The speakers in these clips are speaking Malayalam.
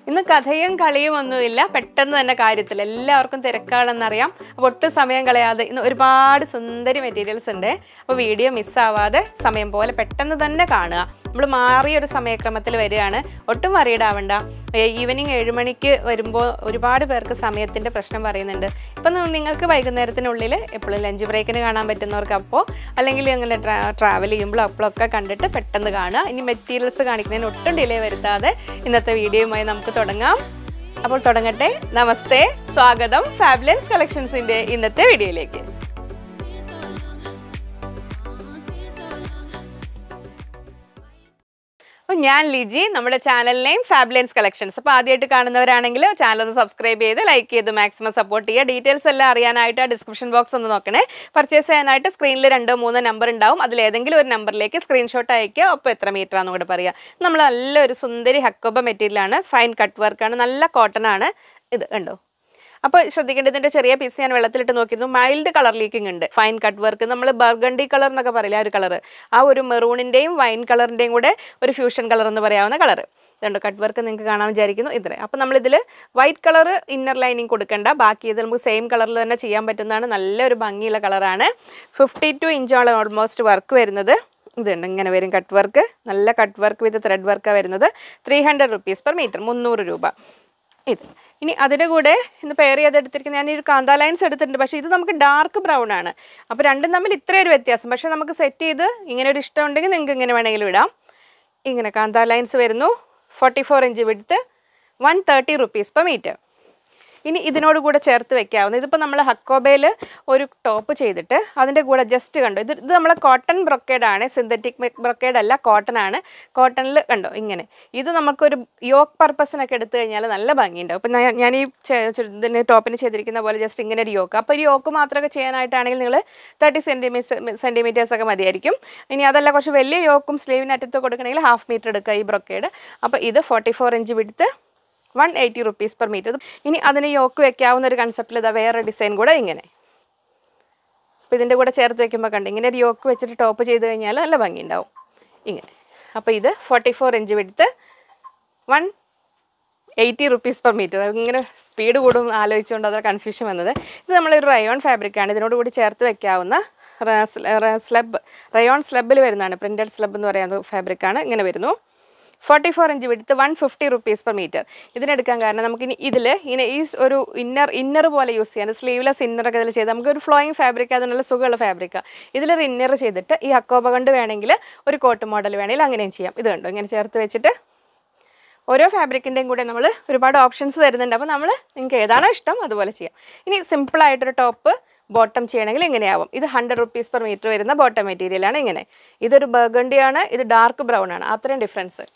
ഇന്ന് കഥയും കളിയും ഒന്നുമില്ല പെട്ടെന്ന് തന്നെ കാര്യത്തിൽ എല്ലാവർക്കും തിരക്കാണെന്നറിയാം അപ്പോൾ ഒട്ടും സമയം കളയാതെ ഇന്ന് ഒരുപാട് സുന്ദരി മെറ്റീരിയൽസ് ഉണ്ട് അപ്പോൾ വീഡിയോ മിസ്സാവാതെ സമയം പോലെ പെട്ടെന്ന് തന്നെ കാണുക നമ്മൾ മാറിയ ഒരു സമയക്രമത്തിൽ വരികയാണ് ഒട്ടും വറീഡ് ആവണ്ട ഈവനിങ് ഏഴ് മണിക്ക് വരുമ്പോൾ ഒരുപാട് പേർക്ക് സമയത്തിൻ്റെ പ്രശ്നം പറയുന്നുണ്ട് ഇപ്പം നിങ്ങൾക്ക് വൈകുന്നേരത്തിനുള്ളിൽ എപ്പോഴും ലഞ്ച് ബ്രേക്കിന് കാണാൻ പറ്റുന്നവർക്ക് അപ്പോൾ അല്ലെങ്കിൽ അങ്ങനെ ട്രാ ട്രാവൽ ചെയ്യുമ്പോൾ അപ്പോഴൊക്കെ കണ്ടിട്ട് പെട്ടെന്ന് കാണുക ഇനി മെറ്റീരിയൽസ് കാണിക്കുന്നതിന് ഒട്ടും ഡിലേ വരുത്താതെ ഇന്നത്തെ വീഡിയോയുമായി നമുക്ക് തുടങ്ങാം അപ്പോൾ തുടങ്ങട്ടെ നമസ്തേ സ്വാഗതം ഫാബുലൻസ് കളക്ഷൻസിൻ്റെ ഇന്നത്തെ വീഡിയോയിലേക്ക് അപ്പോൾ ഞാൻ ലിജി നമ്മുടെ ചാനൽ നെയിം ഫാബുലൻസ് കളക്ഷൻസ് അപ്പോൾ ആദ്യമായിട്ട് കാണുന്നവരാണെങ്കിൽ ചാനൽ ഒന്ന് സബ്സ്ക്രൈബ് ചെയ്ത് ലൈക്ക് ചെയ്ത് മാക്സിമം സപ്പോർട്ട് ചെയ്യുക ഡീറ്റെയിൽസ് എല്ലാം അറിയാനായിട്ട് ആ ഡിസ്ക്രിപ്ഷൻ ബോക്സ് ഒന്ന് നോക്കണേ പർച്ചേസ് ചെയ്യാനായിട്ട് സ്ക്രീനിൽ രണ്ടോ മൂന്നോ നമ്പർ ഉണ്ടാവും അതിൽ ഏതെങ്കിലും ഒരു നമ്പറിലേക്ക് സ്ക്രീൻഷോട്ട് അയക്കുക അപ്പോൾ എത്ര മീറ്റർ ആണെന്ന് കൂടെ പറയുക നമ്മൾ നല്ലൊരു സുന്ദരി ഹക്കോബ മെറ്റീരിയലാണ് ഫൈൻ കട്ട് വർക്കാണ് നല്ല കോട്ടൺ ആണ് ഇത് കണ്ടോ അപ്പോൾ ശ്രദ്ധിക്കേണ്ടത് ഇതിന്റെ ചെറിയ പീസ് ഞാൻ വെള്ളത്തിലിട്ട് നോക്കിയിരുന്നു മൈൽഡ് കളർ ലീക്കിംഗ് ഉണ്ട് ഫൈൻ കട്ട് വർക്ക് നമ്മൾ ബർഗണ്ടി കളർ എന്നൊക്കെ പറയില്ല ആ ഒരു കളർ ആ ഒരു മെറൂണിന്റെയും വൈൻ കളറിന്റെയും കൂടെ ഒരു ഫ്യൂഷൻ കളർ എന്ന് പറയാവുന്ന കളർ ഇതുണ്ട് കട്ട് വർക്ക് നിങ്ങൾക്ക് കാണാൻ വിചാരിക്കുന്നു ഇത്രേ അപ്പോൾ നമ്മളിതിൽ വൈറ്റ് കളർ ഇന്നർ ലൈനിങ് കൊടുക്കണ്ട ബാക്കി ഇത് നമുക്ക് സെയിം കളറിൽ തന്നെ ചെയ്യാൻ പറ്റുന്നതാണ് നല്ലൊരു ഭംഗിയുള്ള കളറാണ് ഫിഫ്റ്റി ടു ഇഞ്ചാണ് ഓൾമോസ്റ്റ് വർക്ക് വരുന്നത് ഇതുണ്ട് ഇങ്ങനെ വരും കട്ട് വർക്ക് നല്ല കട്ട് വർക്ക് വിത്ത് ത്രെഡ് വർക്കാണ് വരുന്നത് three hundred rupees per metre മുന്നൂറ് രൂപ ഇത് ഇനി അതിൻ്റെ കൂടെ ഇന്ന് പെയർ ചെയ്തെടുത്തിരിക്കുന്ന ഞാൻ ഈ ഒരു കാന്ത ലൈൻസ് എടുത്തിട്ടുണ്ട് പക്ഷേ ഇത് നമുക്ക് ഡാർക്ക് ബ്രൗൺ ആണ് അപ്പോൾ രണ്ടും തമ്മിൽ ഇത്രയൊരു വ്യത്യാസം പക്ഷേ നമുക്ക് സെറ്റ് ചെയ്ത് ഇങ്ങനെ ഒരു ഇഷ്ടം ഉണ്ടെങ്കിൽ നിങ്ങൾക്ക് ഇങ്ങനെ വേണമെങ്കിലും ഇടാം ഇങ്ങനെ കാന്ത ലൈൻസ് വരുന്നു forty four inch width one thirty rupees per metre ഇനി ഇതിനോട് കൂടെ ചേർത്ത് വെക്കാവുന്ന ഇതിപ്പോൾ നമ്മൾ ഹക്കോബയിൽ ഒരു ടോപ്പ് ചെയ്തിട്ട് അതിൻ്റെ കൂടെ ജസ്റ്റ് കണ്ടോ ഇത് ഇത് നമ്മളെ കോട്ടൺ ബ്രൊക്കേഡ് ആണ് സിന്തറ്റിക് ബ്രൊക്കേഡ് അല്ല കോട്ടൺ ആണ് കോട്ടണിൽ കണ്ടോ ഇങ്ങനെ ഇത് നമുക്കൊരു യോക്ക് പർപ്പസിനൊക്കെ എടുത്തു കഴിഞ്ഞാൽ നല്ല ഭംഗിയുണ്ടാവും അപ്പം ഞാൻ ഞാൻ ഈ ചെ- ചു- ഇതിന് ടോപ്പിന് ചെയ്തിരിക്കുന്ന പോലെ ജസ്റ്റ് ഇങ്ങനെ ഒരു യോക്ക് അപ്പോൾ ഒരു യോക്ക് മാത്രമൊക്കെ ചെയ്യാനായിട്ടാണെങ്കിൽ നിങ്ങൾ തേർട്ടി സെൻറ്റിമീറ്റർ സെൻറ്റിമീറ്റേഴ്സ് ഒക്കെ മതിയായിരിക്കും ഇനി അതല്ല കുറച്ച് വലിയ യോക്കും സ്ലീവിന് അറ്റത്ത് കൊടുക്കണമെങ്കിൽ ഹാഫ് മീറ്റർ എടുക്കുക ഈ ബ്രൊക്കേഡ് അപ്പോൾ ഇത് forty four inch width one eighty rupees per metre ഇനി അതിന് യോക്ക് വെക്കാവുന്ന ഒരു കൺസെപ്റ്റിൽ ഇതാ വേറെ ഡിസൈൻ കൂടെ ഇങ്ങനെ അപ്പോൾ ഇതിൻ്റെ കൂടെ ചേർത്ത് വെക്കുമ്പോൾ കണ്ട് ഇങ്ങനെ ഒരു യോക്ക് വെച്ചിട്ട് ടോപ്പ് ചെയ്ത് കഴിഞ്ഞാൽ നല്ല ഭംഗി ഉണ്ടാവും ഇങ്ങനെ അപ്പോൾ ഇത് forty four inch width one eighty rupees per metre ഇങ്ങനെ സ്പീഡ് കൂടും ആലോചിച്ചുകൊണ്ട് അത്ര കൺഫ്യൂഷൻ വന്നത് ഇത് നമ്മളൊരു റയോൺ ഫാബ്രിക്കാണ് ഇതിനോട് കൂടി ചേർത്ത് വെക്കാവുന്ന സ്ലബ് റയോൺ സ്ലബിൽ വരുന്നതാണ് പ്രിൻറ്റഡ് സ്ലബ് എന്ന് പറയുന്ന ഫാബ്രിക്കാണ് ഇങ്ങനെ വരുന്നു forty four inch width one fifty rupees per metre ഇതിനെടുക്കാൻ കാരണം നമുക്കിനി ഇതിൽ ഇങ്ങനെ ഈ സ് ഒരു ഇന്നർ ഇന്നർ പോലെ യൂസ് ചെയ്യാൻ സ്ലീവ്ലെസ് ഇന്നറൊക്കെ ഇതിൽ ചെയ്ത് നമുക്ക് ഒരു ഫ്ലോയിങ് ഫാബ്രിക് അതുകൊണ്ടുള്ള സുഖമുള്ള ഫാബ്രിക്കാണ് ഇതിലൊരു ഇന്നർ ചെയ്തിട്ട് ഈ അക്കോബ കൊണ്ട് വേണമെങ്കിൽ ഒരു കോട്ട് മോഡൽ വേണമെങ്കിൽ അങ്ങനെയും ചെയ്യാം ഇത് കണ്ടോ ഇങ്ങനെ ചേർത്ത് വെച്ചിട്ട് ഓരോ ഫാബ്രിക്കിൻ്റെയും കൂടെ നമ്മൾ ഒരുപാട് ഓപ്ഷൻസ് തരുന്നുണ്ട് അപ്പോൾ നമ്മൾ നിങ്ങൾക്ക് ഏതാണോ ഇഷ്ടം അതുപോലെ ചെയ്യാം ഇനി സിമ്പിളായിട്ടൊരു ടോപ്പ് ബോട്ടം ചെയ്യണമെങ്കിൽ ഇങ്ങനെയാവും ഇത് ഹൺഡ്രഡ് റുപ്പീസ് പെർ മീറ്റർ വരുന്ന ബോട്ടം മെറ്റീരിയലാണ് ഇങ്ങനെ ഇതൊരു ബർഗണ്ടിയാണ് ഇത് ഡാർക്ക് ബ്രൗൺ ആണ് അത്രയും ഡിഫറൻസ്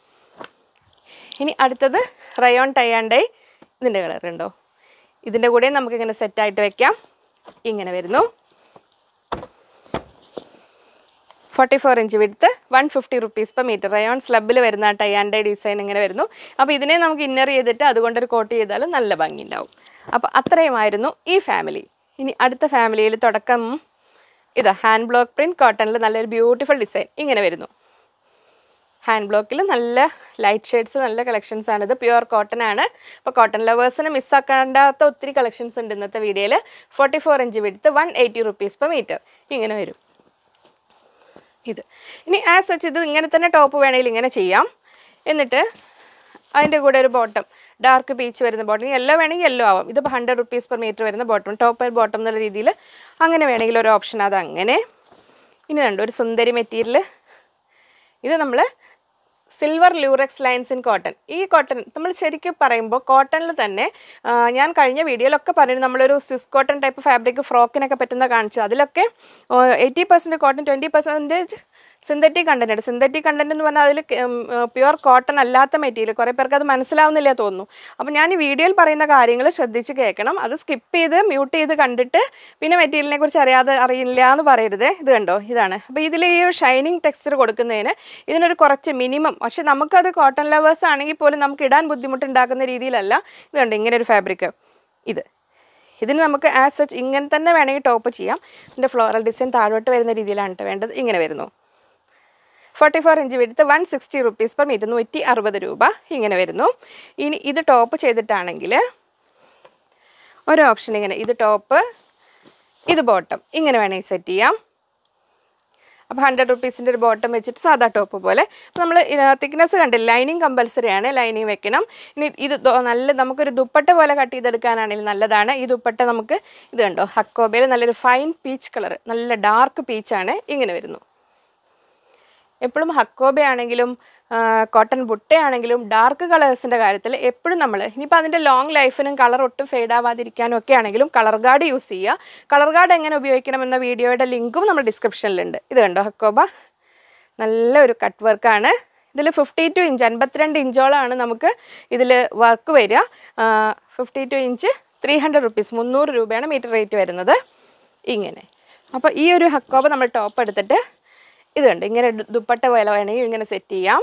ഇനി അടുത്തത് റയോൺ ടൈ ആൻഡ് ഡൈ ഇതിൻ്റെ കളർ ഉണ്ടോ ഇതിൻ്റെ കൂടെ നമുക്കിങ്ങനെ സെറ്റായിട്ട് വെക്കാം ഇങ്ങനെ വരുന്നു forty four inch width one fifty rupees per metre rayon സ്ലബിൽ വരുന്ന ടൈ ആൻഡ് ഡൈ ഡിസൈൻ ഇങ്ങനെ വരുന്നു അപ്പോൾ ഇതിനെ നമുക്ക് ഇന്നർ ചെയ്തിട്ട് അതുകൊണ്ടൊരു കോട്ട് ചെയ്താൽ നല്ല ഭംഗി ഉണ്ടാവും അപ്പോൾ അത്രയുമായിരുന്നു ഈ ഫാമിലി ഇനി അടുത്ത ഫാമിലിയിൽ തുടക്കം ഇതാ ഹാൻഡ് ബ്ലോക്ക് പ്രിൻറ്റ് കോട്ടണിൽ നല്ലൊരു ബ്യൂട്ടിഫുൾ ഡിസൈൻ ഇങ്ങനെ വരുന്നു ഹാൻഡ് ബ്ലോക്കിൽ നല്ല ലൈറ്റ് ഷെയ്ഡ്സ് നല്ല കളക്ഷൻസ് ആണ് ഇത് പ്യുവർ കോട്ടൺ ആണ് അപ്പോൾ കോട്ടൺ ലവേഴ്സിന് മിസ്സാക്കാണ്ടാത്ത ഒത്തിരി കളക്ഷൻസ് ഉണ്ട് ഇന്നത്തെ വീഡിയോയിൽ forty four inch width one eighty rupees per metre ഇങ്ങനെ വരും ഇത് ഇനി ആസ് സച്ച് ഇത് ഇങ്ങനെ തന്നെ ടോപ്പ് വേണമെങ്കിൽ ഇങ്ങനെ ചെയ്യാം എന്നിട്ട് അതിൻ്റെ കൂടെ ഒരു ബോട്ടം ഡാർക്ക് പീച്ച് വരുന്ന ബോട്ടം യെല്ലോ വേണമെങ്കിൽ യെല്ലോ ആവാം ഇതിപ്പോൾ ഹൺഡ്രഡ് റുപ്പീസ് പെർ മീറ്റർ വരുന്ന ബോട്ടം ടോപ്പ് ആൻഡ് ബോട്ടം എന്നുള്ള രീതിയിൽ അങ്ങനെ വേണമെങ്കിൽ ഒരു ഓപ്ഷൻ അത് അങ്ങനെ ഇനി കണ്ടു ഒരു സുന്ദരി മെറ്റീരിയൽ ഇത് നമ്മൾ silver lurex lines in cotton ഈ കോട്ടൺ നമ്മൾ ശരിക്കും പറയുമ്പോൾ കോട്ടണിൽ തന്നെ ആ, ഞാൻ കഴിഞ്ഞ വീഡിയോയിലൊക്കെ പറഞ്ഞു നമ്മളൊരു സ്വിസ് കോട്ടൺ ടൈപ്പ് ഫാബ്രിക് ഫ്രോക്കിനൊക്കെ പറ്റുന്ന കാണിച്ചു അതിലൊക്കെ eighty percent cotton twenty percentage synthetic content ഉണ്ട് സിന്തറ്റിക് കണ്ടന്റ് എന്ന് പറഞ്ഞാൽ അതിൽ പ്യുവർ കോട്ടൺ അല്ലാത്ത മെറ്റീരിയൽ കുറേ പേർക്ക് അത് മനസ്സിലാവുന്നില്ല തോന്നുന്നു അപ്പോൾ ഞാൻ ഈ വീഡിയോയിൽ പറയുന്ന കാര്യങ്ങൾ ശ്രദ്ധിച്ച് കേൾക്കണം അത് സ്കിപ്പ് ചെയ്ത് മ്യൂട്ട് ചെയ്ത് കണ്ടിട്ട് പിന്നെ മെറ്റീരിയലിനെ കുറിച്ച് അറിയാതെ അറിയില്ല എന്ന് പറയരുത് ഇത് കണ്ടോ ഇതാണ് അപ്പോൾ ഇതിൽ ഈ ഒരു ഷൈനിങ് ടെക്സ്ചർ കൊടുക്കുന്നതിന് ഇതിനൊരു കുറച്ച് മിനിമം പക്ഷെ നമുക്കത് കോട്ടൺ ലവേഴ്സ് ആണെങ്കിൽ പോലും നമുക്ക് ഇടാൻ ബുദ്ധിമുട്ടുണ്ടാക്കുന്ന രീതിയിലല്ല ഇത് കണ്ടോ ഇങ്ങനെ ഒരു ഫാബ്രിക് ഇത് ഇതിന് നമുക്ക് ആസ് സച്ച് ഇങ്ങനെ തന്നെ വേണമെങ്കിൽ ടോപ്പ് ചെയ്യാം ഇതിൻ്റെ ഫ്ലോറൽ ഡിസൈൻ താഴോട്ട് വരുന്ന രീതിയിലാണ് ട്ടോ വേണ്ടത് ഇങ്ങനെ വരുന്നു forty four inch width one sixty rupees per metre നൂറ്റി അറുപത് രൂപ ഇങ്ങനെ വരുന്നു ഇനി ഇത് ടോപ്പ് ചെയ്തിട്ടാണെങ്കിൽ ഒരു ഓപ്ഷൻ ഇങ്ങനെ ഇത് ടോപ്പ് ഇത് ബോട്ടം ഇങ്ങനെ വേണമെങ്കിൽ സെറ്റ് ചെയ്യാം അപ്പോൾ ഹൺഡ്രഡ് റുപ്പീസിൻ്റെ ഒരു ബോട്ടം വെച്ചിട്ട് സാധാ ടോപ്പ് പോലെ അപ്പോൾ നമ്മൾ തിക്നെസ് കണ്ടില്ല ലൈനിങ് കമ്പൽസറി ആണ് ലൈനിങ് വെക്കണം ഇനി ഇത് ദോ- നല്ല നമുക്കൊരു ദുപ്പട്ട പോലെ കട്ട് ചെയ്തെടുക്കാനാണെങ്കിൽ നല്ലതാണ് ഈ ദുപ്പട്ട നമുക്ക് ഇത് കണ്ടോ ഹക്കോബയിൽ നല്ലൊരു ഫൈൻ പീച്ച് കളർ നല്ല ഡാർക്ക് പീച്ചാണ് ഇങ്ങനെ വരുന്നു എപ്പോഴും ഹക്കോബ ആണെങ്കിലും കോട്ടൺ ബുട്ടയാണെങ്കിലും ഡാർക്ക് കളേഴ്സിൻ്റെ കാര്യത്തിൽ എപ്പോഴും നമ്മൾ ഇനിയിപ്പോൾ അതിൻ്റെ ലോങ് ലൈഫിനും കളർ ഒട്ടും ഫെയ്ഡ് ആവാതിരിക്കാനും ഒക്കെ ആണെങ്കിലും കളർ ഗാർഡ് യൂസ് ചെയ്യുക കളർ ഗാർഡ് എങ്ങനെ ഉപയോഗിക്കണം എന്ന വീഡിയോയുടെ ലിങ്കും നമ്മൾ ഡിസ്ക്രിപ്ഷനിലുണ്ട് ഇത് കണ്ടോ ഹക്കോബ നല്ല ഒരു കട്ട് വർക്കാണ് ഇതിൽ ഫിഫ്റ്റി ടു ഇഞ്ച് അൻപത്തിരണ്ട് ഇഞ്ചോളാണ് നമുക്ക് ഇതിൽ വർക്ക് വരിക fifty two inch three hundred rupees മുന്നൂറ് രൂപയാണ് മീറ്റർ റേറ്റ് വരുന്നത് ഇങ്ങനെ അപ്പോൾ ഈ ഒരു ഹക്കോബ നമ്മൾ ടോപ്പ് എടുത്തിട്ട് ഇത് കണ്ട് ഇങ്ങനെ ദു- ദുപ്പട്ട പോലെ വേണമെങ്കിൽ ഇങ്ങനെ സെറ്റ് ചെയ്യാം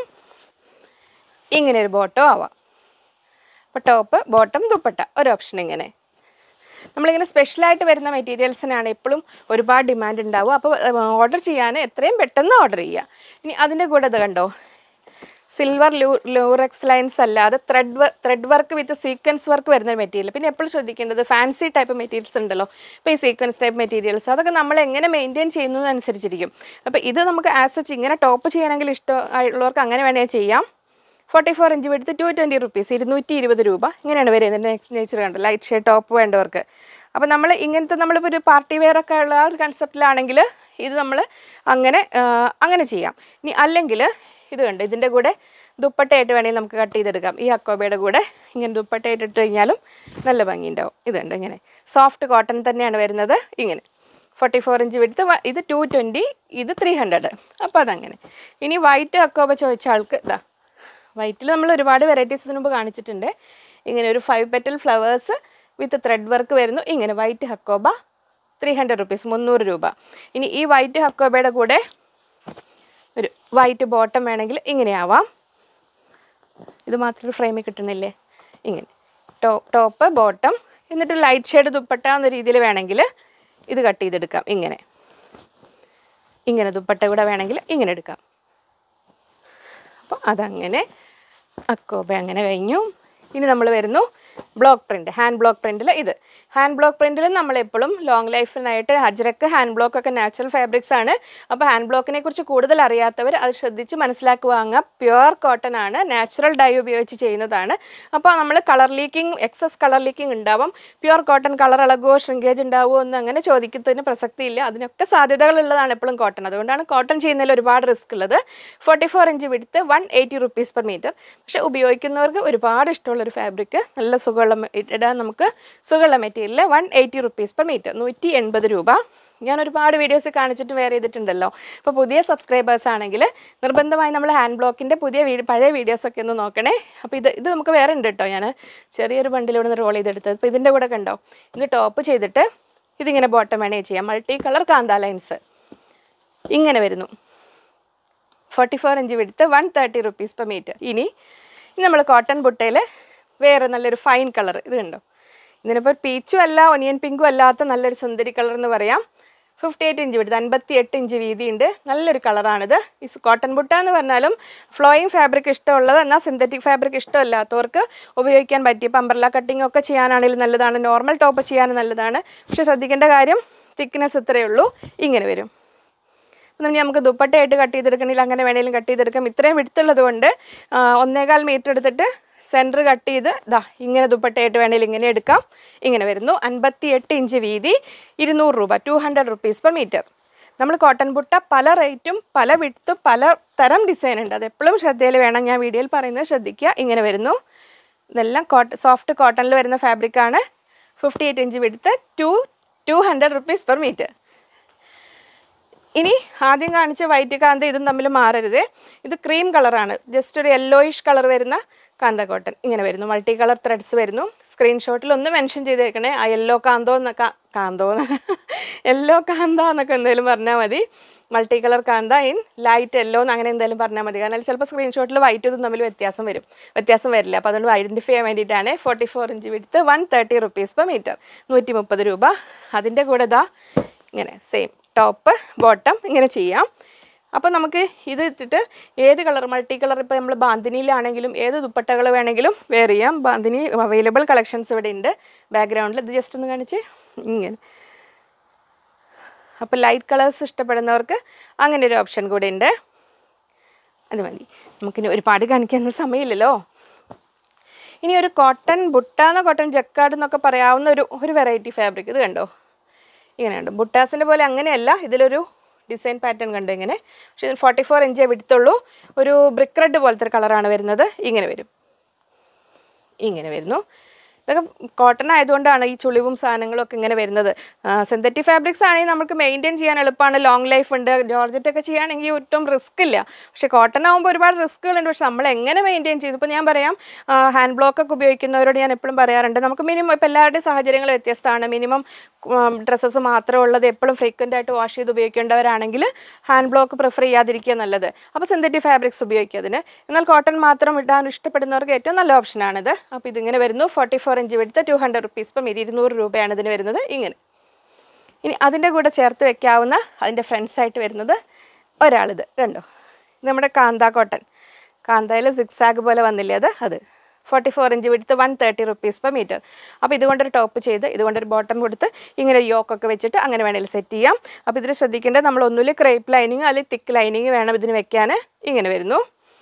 ഇങ്ങനെ ഒരു ബോട്ടം ആവാം അപ്പോൾ ടോപ്പ് ബോട്ടം ദുപ്പട്ട ഒരു ഓപ്ഷൻ ഇങ്ങനെ നമ്മളിങ്ങനെ സ്പെഷ്യലായിട്ട് വരുന്ന മെറ്റീരിയൽസിനാണ് എപ്പോഴും ഒരുപാട് ഡിമാൻഡ് ഉണ്ടാവും അപ്പോൾ ഓർഡർ ചെയ്യാൻ എത്രയും പെട്ടെന്ന് ഓർഡർ ചെയ്യുക ഇനി അതിൻ്റെ കൂടെ ഇത് കണ്ടോ സിൽവർ ലൂ ലൂറക്സ് ലൈൻസ് അല്ലാതെ thread thread work with sequence work വരുന്ന മെറ്റീരിയൽ പിന്നെ എപ്പോഴും ശ്രദ്ധിക്കേണ്ടത് ഫാൻസി ടൈപ്പ് മെറ്റീരിയൽസ് ഉണ്ടല്ലോ ഇപ്പോൾ ഈ സീക്വൻസ് ടൈപ്പ് മെറ്റീരിയൽസ് അതൊക്കെ നമ്മൾ എങ്ങനെ മെയിൻറ്റെയിൻ ചെയ്യുന്നതനുസരിച്ചിരിക്കും അപ്പോൾ ഇത് നമുക്ക് ആസ് സച്ച് ഇങ്ങനെ ടോപ്പ് ചെയ്യണമെങ്കിൽ ഇഷ്ടമുള്ളവർക്ക് അങ്ങനെ വേണമെങ്കിൽ ചെയ്യാം ഫോർട്ടി ഫോർ ഇഞ്ച് എടുത്ത് ടു ട്വൻറ്റി റുപ്പീസ് ഇരുന്നൂറ്റി ഇരുപത് രൂപ ഇങ്ങനെയാണ് വരുന്നത് നെക്സ്റ്റ് നേച്ചർ കണ്ടോ ലൈറ്റ് ഷെയ്ഡ് ടോപ്പ് വേണ്ടവർക്ക് അപ്പോൾ നമ്മൾ ഇങ്ങനത്തെ നമ്മളിപ്പോൾ ഒരു പാർട്ടി വെയർ ഒക്കെ ഉള്ള ആ ഒരു കൺസെപ്റ്റിലാണെങ്കിൽ ഇത് നമ്മൾ അങ്ങനെ ആ, അങ്ങനെ ചെയ്യാം ഇനി അല്ലെങ്കിൽ ഇത് കണ്ട് ഇതിൻ്റെ കൂടെ ദുപ്പട്ടയായിട്ട് വേണമെങ്കിൽ നമുക്ക് കട്ട് ചെയ്തെടുക്കാം ഈ അക്കോബയുടെ കൂടെ ഇങ്ങനെ ദുപ്പട്ടയായിട്ട് ഇട്ട് കഴിഞ്ഞാലും നല്ല ഭംഗിയുണ്ടാവും ഇത് കണ്ട് ഇങ്ങനെ സോഫ്റ്റ് കോട്ടൺ തന്നെയാണ് വരുന്നത് ഇങ്ങനെ ഫോർട്ടി ഫോർ ഇഞ്ച് വിടുത്ത് ഇത് ടു ട്വൻറ്റി ഇത് ത്രീ ഹൺഡ്രഡ് അപ്പോൾ അതങ്ങനെ ഇനി വൈറ്റ് അക്കോബ ചോദിച്ച ആൾക്ക് ഇതാ വൈറ്റിൽ നമ്മൾ ഒരുപാട് വെറൈറ്റീസ് ഇതിന് മുമ്പ് കാണിച്ചിട്ടുണ്ട് ഇങ്ങനെ ഒരു five petal flowers with thread work വരുന്നു ഇങ്ങനെ white Hakoba three hundred rupees മുന്നൂറ് രൂപ ഇനി ഈ വൈറ്റ് ഹക്കോബയുടെ കൂടെ ഒരു വൈറ്റ് ബോട്ടം വേണമെങ്കിൽ ഇങ്ങനെ ആവാം ഇത് മാത്രം ഒരു ഫ്രെയിമിൽ കിട്ടുന്നില്ലേ ഇങ്ങനെ ടോ ടോപ്പ് ബോട്ടം എന്നിട്ട് ലൈറ്റ് ഷെയ്ഡ് ദുപ്പട്ട എന്ന രീതിയിൽ വേണമെങ്കിൽ ഇത് കട്ട് ചെയ്തെടുക്കാം ഇങ്ങനെ ഇങ്ങനെ ദുപ്പട്ട കൂടെ വേണമെങ്കിൽ ഇങ്ങനെ എടുക്കാം അപ്പോൾ അതങ്ങനെ അക്കോബ അങ്ങനെ കഴിഞ്ഞു ഇനി നമ്മൾ വരുന്നു ബ്ലോക്ക് പ്രിന്റ് ഹാൻഡ് ബ്ലോക്ക് പ്രിന്റിൽ ഇത് ഹാൻഡ് ബ്ലോക്ക് പ്രിന്റിൽ നമ്മൾ എപ്പോഴും ലോങ് ലൈഫിനായിട്ട് അജ്രക്ക് ഹാൻഡ് ബ്ലോക്ക് ഒക്കെ നാച്ചുറൽ ഫാബ്രിക്സ് ആണ് അപ്പോൾ ഹാൻഡ് ബ്ലോക്കിനെ കുറിച്ച് കൂടുതൽ അറിയാത്തവർ അത് ശ്രദ്ധിച്ച് മനസ്സിലാക്കി വാങ്ങുക പ്യുവർ കോട്ടൺ ആണ് നാച്ചുറൽ ഡൈ ഉപയോഗിച്ച് ചെയ്യുന്നതാണ് അപ്പോൾ നമ്മൾ colour leaking excess colour leaking ഉണ്ടാവും പ്യുവർ കോട്ടൺ കളർ ഇളകുമോ ഷ്രിങ്കേജ് ഉണ്ടാവുമോ എന്ന് അങ്ങനെ ചോദിക്കുന്നതിന് പ്രസക്തിയില്ല അതിനൊക്കെ സാധ്യതകളുള്ളതാണ് എപ്പോഴും കോട്ടൺ അതുകൊണ്ടാണ് കോട്ടൺ ചെയ്യുന്നതിൽ ഒരുപാട് റിസ്ക് ഉള്ളത് forty four inch width one eighty rupees per metre പക്ഷേ ഉപയോഗിക്കുന്നവർക്ക് ഒരുപാട് ഇഷ്ടമുള്ളൊരു ഫാബ്രിക് നല്ല സുഖമുള്ള മെ- ഇടാൻ നമുക്ക് സുഖമുള്ള material one eighty rupees per metre നൂറ്റി എൺപത് രൂപ ഞാൻ ഒരുപാട് വീഡിയോസ് കാണിച്ചിട്ട് വേറെ ചെയ്തിട്ടുണ്ടല്ലോ അപ്പോൾ പുതിയ സബ്സ്ക്രൈബേഴ്സ് ആണെങ്കിൽ നിർബന്ധമായി നമ്മൾ ഹാൻഡ് ബ്ലോക്കിൻ്റെ പുതിയ വീ പഴയ വീഡിയോസൊക്കെ ഒന്ന് നോക്കണേ അപ്പോൾ ഇത് ഇത് നമുക്ക് വേറെ ഉണ്ട് കേട്ടോ ഞാൻ ചെറിയൊരു ബണ്ടിലൂടെ നിന്ന് റോൾ ചെയ്തെടുത്തത് അപ്പോൾ ഇതിൻ്റെ കൂടെ കണ്ടോ ഇത് ടോപ്പ് ചെയ്തിട്ട് ഇതിങ്ങനെ ബോട്ടം വേണേൽ ചെയ്യാം മൾട്ടി കളർ കാന്ത ലൈൻസ് ഇങ്ങനെ വരുന്നു forty four inch width one thirty rupees per metre ഇനി ഇനി നമ്മൾ കോട്ടൺ ബുട്ടയിൽ വേറെ നല്ലൊരു ഫൈൻ കളർ ഇത് കണ്ടോ ഇതിനിപ്പോൾ പീച്ചും അല്ല ഒനിയൻ പിങ്കും അല്ലാത്ത നല്ലൊരു സുന്ദരി കളർ എന്ന് പറയാം ഫിഫ്റ്റി എയ്റ്റ് ഇഞ്ച് വിടുത്ത് അൻപത്തി എട്ട് ഇഞ്ച് വീതിയുണ്ട് നല്ലൊരു കളറാണിത് ഈ കോട്ടൺ ബുട്ട എന്ന് പറഞ്ഞാലും ഫ്ലോയിങ് ഫാബ്രിക് ഇഷ്ടമുള്ളത് എന്നാൽ സിന്തറ്റിക് ഫാബ്രിക് ഇഷ്ടമല്ലാത്തവർക്ക് ഉപയോഗിക്കാൻ പറ്റിയ പമ്പർല കട്ടിംഗ് ഒക്കെ ചെയ്യാനാണെങ്കിലും നല്ലതാണ് നോർമൽ ടോപ്പ് ചെയ്യാനും നല്ലതാണ് പക്ഷെ ശ്രദ്ധിക്കേണ്ട കാര്യം തിക്നെസ് ഇത്രയേ ഉള്ളൂ ഇങ്ങനെ വരും അപ്പം ഇനി നമുക്ക് ദുപ്പട്ടയായിട്ട് കട്ട് ചെയ്തെടുക്കണമെങ്കിൽ അങ്ങനെ വേണമെങ്കിലും കട്ട് ചെയ്തെടുക്കാം ഇത്രയും വിടുത്തുള്ളത് കൊണ്ട് ആ, ഒന്നേകാൽ മീറ്റർ എടുത്തിട്ട് സെൻറ്റർ കട്ട് ചെയ്ത് ദാ ഇങ്ങനെ ദുപ്പട്ടയായിട്ട് വേണമെങ്കിൽ ഇങ്ങനെ എടുക്കാം ഇങ്ങനെ വരുന്നു അൻപത്തി എട്ട് ഇഞ്ച് വീതി ഇരുന്നൂറ് രൂപ two hundred rupees per metre നമ്മൾ കോട്ടൺ ബുട്ട പല റേറ്റും പല വിടുത്ത് പല തരം ഡിസൈൻ ഉണ്ട് അത് എപ്പോഴും ശ്രദ്ധയിൽ വേണം ഞാൻ വീഡിയോയിൽ പറയുന്നത് ശ്രദ്ധിക്കുക ഇങ്ങനെ വരുന്നു ഇതെല്ലാം കോട്ട സോഫ്റ്റ് കോട്ടണിൽ വരുന്ന ഫാബ്രിക്കാണ് fifty eight inch width two two hundred rupees per metre ഇനി ആദ്യം കാണിച്ച വൈറ്റ് കാന്ത ഇതും തമ്മിൽ മാറരുത് ഇത് ക്രീം കളറാണ് ജസ്റ്റ് ഒരു യെല്ലോയിഷ് കളർ വരുന്ന കാന്ത കോട്ടൺ ഇങ്ങനെ വരുന്നു മൾട്ടി കളർ ത്രെഡ്സ് വരുന്നു സ്ക്രീൻഷോട്ടിൽ ഒന്ന് മെൻഷൻ ചെയ്തേക്കണേ ആ യെല്ലോ കാന്തോ എന്നൊക്കെ കാന്തോ യെല്ലോ കാന്ത എന്നൊക്കെ എന്തെങ്കിലും പറഞ്ഞാൽ മതി multi colour kantha in light yellow എന്ന് അങ്ങനെ എന്തെങ്കിലും പറഞ്ഞാൽ മതി കാരണം ചിലപ്പോൾ സ്ക്രീൻഷോട്ടിൽ വൈറ്റ് ഇതും തമ്മിൽ വ്യത്യാസം വരും വ്യത്യാസം വരില്ല അപ്പോൾ അതുകൊണ്ട് ഐഡൻറ്റിഫൈ ചെയ്യാൻ വേണ്ടിയിട്ടാണ് forty four inch width one thirty rupees per metre നൂറ്റി മുപ്പത് രൂപ അതിൻ്റെ കൂടെ ഇതാ ഇങ്ങനെ സെയിം ടോപ്പ് ബോട്ടം ഇങ്ങനെ ചെയ്യാം അപ്പോൾ നമുക്ക് ഇത് ഇട്ടിട്ട് ഏത് കളർ മൾട്ടി കളർ ഇപ്പോൾ നമ്മൾ ബാന്തിനിയിലാണെങ്കിലും ഏത് ദുപ്പട്ടകൾ വേണമെങ്കിലും വെയർ ചെയ്യാം ബാന്തിനി അവൈലബിൾ കളക്ഷൻസ് ഇവിടെ ഉണ്ട് ബാക്ക്ഗ്രൗണ്ടിൽ ഇത് ജസ്റ്റ് ഒന്ന് കാണിച്ച് ഇങ്ങനെ അപ്പോൾ ലൈറ്റ് കളേഴ്സ് ഇഷ്ടപ്പെടുന്നവർക്ക് അങ്ങനെ ഒരു ഓപ്ഷൻ കൂടെ ഉണ്ട് അത് മതി നമുക്കിനി ഒരുപാട് കാണിക്കാൻ സമയമില്ലല്ലോ ഇനി ഒരു കോട്ടൺ ബുട്ടാന്നോ കോട്ടൺ ജക്കാർഡ് എന്നൊക്കെ പറയാവുന്ന ഒരു ഒരു വെറൈറ്റി ഫാബ്രിക് ഇത് കണ്ടോ ഇങ്ങനെയുണ്ട് ബുട്ടാസിൻ്റെ പോലെ അങ്ങനെയല്ല ഇതിലൊരു ഡിസൈൻ പാറ്റേൺ കണ്ടു ഇങ്ങനെ പക്ഷേ ഫോർട്ടി ഫോർ ഇഞ്ചേ വിടുത്തുള്ളൂ ഒരു ബ്രിക്ക് റെഡ് പോലത്തെ കളറാണ് വരുന്നത് ഇങ്ങനെ വരും ഇങ്ങനെ വരുന്നു ഇതൊക്കെ കോട്ടൺ ആയതുകൊണ്ടാണ് ഈ ചുളിവും സാധനങ്ങളും ഒക്കെ ഇങ്ങനെ വരുന്നത് സിന്തറ്റിക് ഫാബ്രിക്സ് ആണെങ്കിൽ നമുക്ക് മെയിൻറ്റെയിൻ ചെയ്യാൻ എളുപ്പമാണ് ലോങ് ലൈഫ് ഉണ്ട് ജോർജറ്റ് ഒക്കെ ചെയ്യുകയാണെങ്കിൽ ഒട്ടും റിസ്ക് ഇല്ല പക്ഷേ കോട്ടൺ ആകുമ്പോൾ ഒരുപാട് റിസ്ക്കുകളുണ്ട് പക്ഷെ നമ്മൾ എങ്ങനെ മെയിൻറ്റെയിൻ ചെയ്തു ഇപ്പോൾ ഞാൻ പറയാം ഹാൻഡ് ബ്ലോക്ക് ഒക്കെ ഉപയോഗിക്കുന്നവരോട് ഞാൻ എപ്പോഴും പറയാറുണ്ട് നമുക്ക് മിനിമം ഇപ്പോൾ എല്ലാവരുടെയും സാഹചര്യങ്ങൾ വ്യത്യസ്തമാണ് മിനിമം ഡ്രസ്സസ് മാത്രമേ ഉള്ളത് എപ്പോഴും ഫ്രീക്വൻ്റ് ആയിട്ട് വാഷ് ചെയ്ത് ഉപയോഗിക്കേണ്ടവരാണെങ്കിൽ ഹാൻഡ് ബ്ലോക്ക് പ്രിഫർ ചെയ്യാതിരിക്കുക നല്ലത് അപ്പോൾ സിന്തറ്റിക് ഫാബ്രിക്സ് ഉപയോഗിക്കുക അതിന് എന്നാൽ കോട്ടൺ മാത്രം ഇടാൻ ഇഷ്ടപ്പെടുന്നവർക്ക് ഏറ്റവും നല്ല ഓപ്ഷനാണിത് അപ്പോൾ ഇതിങ്ങനെ വരുന്നു ഫോർട്ടി ഫോർ ഇഞ്ച് എടുത്ത് ടു ഹൺഡ്രഡ് റുപ്പീസ് ഇപ്പം ഇരുന്നൂറ് രൂപയാണ് ഇതിന് വരുന്നത് ഇങ്ങനെ ഇനി അതിൻ്റെ കൂടെ ചേർത്ത് വെക്കാവുന്ന അതിൻ്റെ ഫ്രണ്ട്സായിട്ട് വരുന്നത് ഒരാളിത് കണ്ടോ ഇത് നമ്മുടെ കാന്ത കോട്ടൺ കാന്തയിൽ സിക്സാഗ് പോലെ വന്നില്ലേ അത് അത് forty four inch width one thirty rupees per metre അപ്പോൾ ഇതുകൊണ്ടൊരു ടോപ്പ് ചെയ്ത് ഇതുകൊണ്ടൊരു ബോട്ടം കൊടുത്ത് ഇങ്ങനെ യോക്കൊക്കെ വെച്ചിട്ട് അങ്ങനെ വേണമെങ്കിൽ സെറ്റ് ചെയ്യാം അപ്പോൾ ഇതിൽ ശ്രദ്ധിക്കേണ്ടത് നമ്മൾ ഒന്നുമില്ല ക്രേപ്പ് ലൈനിങ് അല്ലെങ്കിൽ തിക്ക് ലൈനിങ് വേണം ഇതിന് വെക്കാൻ ഇങ്ങനെ വരുന്നു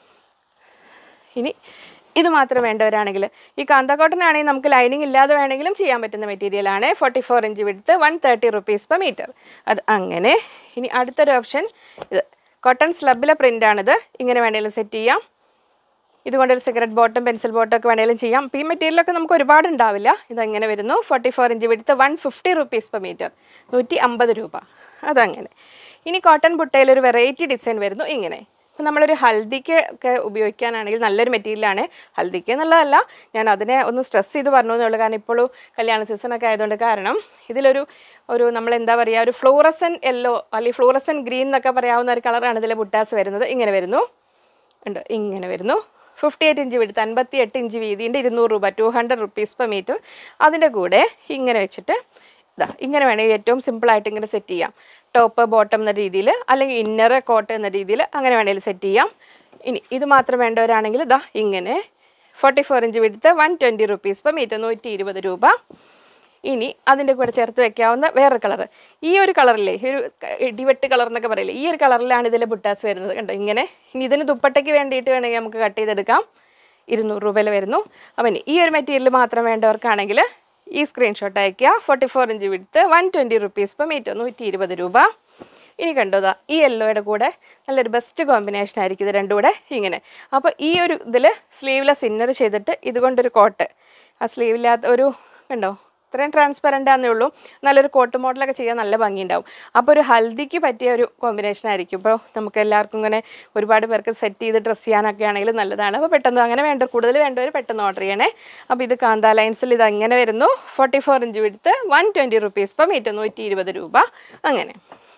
ഇനി ഇത് മാത്രം വേണ്ടവരാണെങ്കിൽ ഈ കാന്തക്കോട്ടൻ ആണെങ്കിൽ നമുക്ക് ലൈനിങ് ഇല്ലാതെ വേണമെങ്കിലും ചെയ്യാൻ പറ്റുന്ന മെറ്റീരിയലാണ് forty four inch width one thirty rupees per metre അത് അങ്ങനെ ഇനി അടുത്തൊരു ഓപ്ഷൻ ഇത് കോട്ടൺ സ്ലബിലെ പ്രിൻ്റാണിത് ഇങ്ങനെ വേണമെങ്കിലും സെറ്റ് ചെയ്യാം ഇതുകൊണ്ടൊരു സിഗരറ്റ് ബോട്ടും പെൻസിൽ ബോട്ടും ഒക്കെ വേണമെങ്കിലും ചെയ്യാം അപ്പോൾ ഈ മെറ്റീരിയലൊക്കെ നമുക്ക് ഒരുപാട് ഉണ്ടാവില്ല ഇതെങ്ങനെ വരുന്നു forty four inch width one fifty rupees per metre നൂറ്റി അമ്പത് രൂപ അതങ്ങനെ ഇനി കോട്ടൺ ബുട്ടയിൽ ഒരു വെറൈറ്റി ഡിസൈൻ വരുന്നു ഇങ്ങനെ അപ്പോൾ നമ്മളൊരു ഹൽദിക്ക് ഒക്കെ ഉപയോഗിക്കാനാണെങ്കിൽ നല്ലൊരു മെറ്റീരിയലാണ് ഹൽദിക്ക് എന്നുള്ളതല്ല ഞാൻ അതിനെ ഒന്ന് സ്ട്രെസ് ചെയ്ത് പറഞ്ഞു എന്നുള്ളൂ കാരണം ഇപ്പോഴും കല്യാണ സീസണൊക്കെ ആയതുകൊണ്ട് കാരണം ഇതിലൊരു ഒരു നമ്മൾ എന്താ പറയുക ഒരു ഫ്ലൂറസൻ യെല്ലോ അല്ലെങ്കിൽ ഫ്ലൂറസൻ ഗ്രീൻ എന്നൊക്കെ പറയാവുന്ന ഒരു കളറാണ് ഇതിലെ ബുട്ടാസ് വരുന്നത് ഇങ്ങനെ വരുന്നു ഉണ്ട് ഇങ്ങനെ വരുന്നു ഫിഫ്റ്റി എയ്റ്റ് ഇഞ്ച് വിടുത്ത് അൻപത്തി എട്ട് ഇഞ്ച് വീതിൻ്റെ ഇരുന്നൂറ് രൂപ two hundred rupees per metre അതിൻ്റെ കൂടെ ഇങ്ങനെ വെച്ചിട്ട് ഇതാ ഇങ്ങനെ വേണമെങ്കിൽ ഏറ്റവും സിമ്പിളായിട്ട് ഇങ്ങനെ സെറ്റ് ചെയ്യാം ടോപ്പ് ബോട്ടം എന്ന രീതിയിൽ അല്ലെങ്കിൽ ഇന്നർ കോട്ട് എന്ന രീതിയിൽ അങ്ങനെ വേണമെങ്കിൽ സെറ്റ് ചെയ്യാം ഇനി ഇത് മാത്രം വേണ്ടവരാണെങ്കിൽ ഇതാ ഇങ്ങനെ forty four inch width one twenty rupees per metre നൂറ്റി ഇരുപത് രൂപ ഇനി അതിൻ്റെ കൂടെ ചേർത്ത് വെക്കാവുന്ന വേറൊരു കളർ ഈ ഒരു കളറില്ലേ ഈ ഒരു ക- ഇടിവെട്ട് കളർ എന്നൊക്കെ പറയില്ലേ ഈ ഒരു കളറിലാണ് ഇതിലെ ബുട്ടാസ് വരുന്നത് കണ്ടോ ഇങ്ങനെ ഇനി ഇതിന് ദുപ്പട്ടയ്ക്ക് വേണ്ടിയിട്ട് വേണമെങ്കിൽ നമുക്ക് കട്ട് ചെയ്തെടുക്കാം ഇരുന്നൂറ് രൂപയിൽ വരുന്നു അപ്പം ഇനി ഈ ഒരു മെറ്റീരിയൽ മാത്രം വേണ്ടവർക്കാണെങ്കിൽ ഈ സ്ക്രീൻഷോട്ട് അയയ്ക്കുക forty four inch width one twenty rupees per metre നൂറ്റി ഇരുപത് രൂപ ഇനി കണ്ടോതാ ഈ യെല്ലോയുടെ കൂടെ നല്ലൊരു ബെസ്റ്റ് കോമ്പിനേഷൻ ആയിരിക്കും ഇത് രണ്ടും കൂടെ ഇങ്ങനെ അപ്പോൾ ഈ ഒരു ഇതിൽ സ്ലീവ്ലെസ് ഇന്നർ ചെയ്തിട്ട് ഇതുകൊണ്ടൊരു കോട്ട് ആ സ്ലീവില്ലാത്ത ഒരു കണ്ടോ ഇത്രയും ട്രാൻസ്പെറൻ്റ് ആണെന്നേ ഉള്ളൂ നല്ലൊരു കോട്ട് മോഡലൊക്കെ ചെയ്യാൻ നല്ല ഭംഗിയുണ്ടാവും അപ്പോൾ ഒരു ഹൽദിക്ക് പറ്റിയ ഒരു കോമ്പിനേഷൻ ആയിരിക്കും ഇപ്പോൾ നമുക്ക് എല്ലാവർക്കും ഇങ്ങനെ ഒരുപാട് പേർക്ക് സെറ്റ് ചെയ്ത് ഡ്രസ്സ് ചെയ്യാനൊക്കെ ആണെങ്കിൽ നല്ലതാണ് അപ്പോൾ പെട്ടെന്ന് അങ്ങനെ വേണ്ട കൂടുതൽ വേണ്ടവർ പെട്ടെന്ന് ഓർഡർ ചെയ്യണേ അപ്പോൾ ഇത് കാന്ത ലൈൻസിൽ ഇത് അങ്ങനെ വരുന്നു forty four inch width one twenty rupees per metre നൂറ്റി ഇരുപത് രൂപ അങ്ങനെ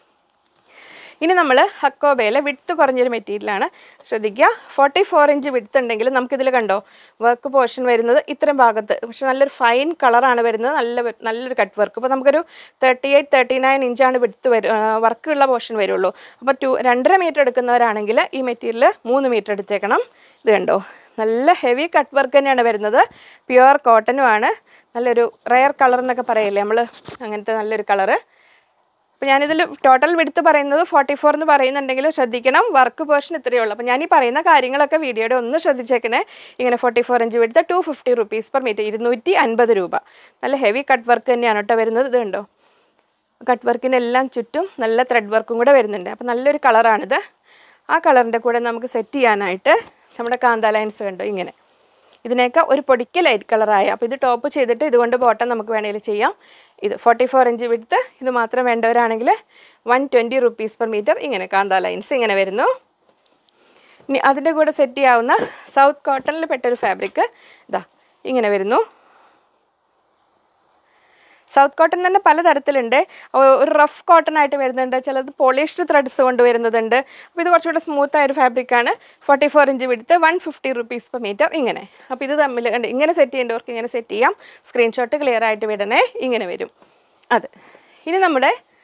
ഇനി നമ്മൾ ഹക്കോബയിലെ വിട്ത്ത് കുറഞ്ഞൊരു മെറ്റീരിയലാണ് ശ്രദ്ധിക്കുക ഫോർട്ടി ഫോർ ഇഞ്ച് വിട്ത്ത് ഉണ്ടെങ്കിൽ നമുക്കിതിൽ കണ്ടോ വർക്ക് പോർഷൻ വരുന്നത് ഇത്രയും ഭാഗത്ത് പക്ഷെ നല്ലൊരു ഫൈൻ കളറാണ് വരുന്നത് നല്ല വെ- നല്ലൊരു കട്ട് വർക്ക് അപ്പോൾ നമുക്കൊരു തേർട്ടി എയ്റ്റ് തേർട്ടി നയൻ ഇഞ്ചാണ് വിട്ത്ത് വരും വർക്കുള്ള പോർഷൻ വരുള്ളൂ അപ്പോൾ ടു രണ്ടര മീറ്റർ എടുക്കുന്നവരാണെങ്കിൽ ഈ മെറ്റീരിയൽ മൂന്ന് മീറ്റർ എടുത്തേക്കണം ഇത് കണ്ടോ നല്ല ഹെവി കട്ട് വർക്ക് തന്നെയാണ് വരുന്നത് പ്യുവർ കോട്ടനുമാണ് നല്ലൊരു റയർ കളർ എന്നൊക്കെ പറയില്ലേ നമ്മൾ അങ്ങനത്തെ നല്ലൊരു കളറ് അപ്പോൾ ഞാനിതിൽ ടോട്ടൽ വിടുത്ത് പറയുന്നത് ഫോർട്ടി ഫോർ എന്ന് പറയുന്നുണ്ടെങ്കിൽ ശ്രദ്ധിക്കണം വർക്ക് പോർഷൻ ഇത്രയേ ഉള്ളൂ അപ്പോൾ ഞാൻ ഈ പറയുന്ന കാര്യങ്ങളൊക്കെ വീഡിയോയുടെ ഒന്ന് ശ്രദ്ധിച്ചേക്കണേ ഇങ്ങനെ forty four inch width two fifty rupees per metre ഇരുന്നൂറ്റി അൻപത് രൂപ നല്ല ഹെവി കട്ട് വർക്ക് തന്നെയാണ് കേട്ടോ വരുന്നത് ഇത് കണ്ടോ കട്ട് വർക്കിനെല്ലാം ചുറ്റും നല്ല ത്രെഡ് വർക്കും കൂടെ വരുന്നുണ്ട് അപ്പോൾ നല്ലൊരു കളറാണിത് ആ കളറിൻ്റെ കൂടെ നമുക്ക് സെറ്റ് ചെയ്യാനായിട്ട് നമ്മുടെ കാന്ത ലൈൻസ് കണ്ടോ ഇങ്ങനെ ഇതിനേക്കാൾ ഒരു പൊടിക്ക് ലൈറ്റ് കളറായ അപ്പോൾ ഇത് ടോപ്പ് ചെയ്തിട്ട് ഇതുകൊണ്ട് ബോട്ടം നമുക്ക് വേണമെങ്കിൽ ചെയ്യാം ഇത് ഫോർട്ടി ഫോർ ഇഞ്ച് വിടുത്ത് ഇത് മാത്രം വേണ്ടവരാണെങ്കിൽ one twenty rupees per metre ഇങ്ങനെ കാന്ത ലൈൻസ് ഇങ്ങനെ വരുന്നു ഇനി അതിൻ്റെ കൂടെ സെറ്റ് ചെയ്യാവുന്ന സൗത്ത് കോട്ടണിൽ പെട്ടൊരു ഫാബ്രിക് ഇതാ ഇങ്ങനെ വരുന്നു സൗത്ത് കോട്ടൺ തന്നെ പലതരത്തിലുണ്ട് ഒ- ഒരു റഫ് കോട്ടൺ ആയിട്ട് വരുന്നുണ്ട് ചിലത് പോളിഷ്ഡ് ത്രെഡ്സ് കൊണ്ട് വരുന്നതുണ്ട് അപ്പോൾ ഇത് കുറച്ചുകൂടെ സ്മൂത്ത് ആയ ഒരു ഫാബ്രിക്കാണ് forty four inch width one fifty rupees per metre ഇങ്ങനെ അപ്പോൾ ഇത് തമ്മിൽ കണ്ട് ഇങ്ങനെ സെറ്റ് ചെയ്യേണ്ടവർക്ക് ഇങ്ങനെ സെറ്റ് ചെയ്യാം സ്ക്രീൻഷോട്ട് ക്ലിയർ ആയിട്ട് വിടണേ ഇങ്ങനെ വരും അത് ഇനി നമ്മുടെ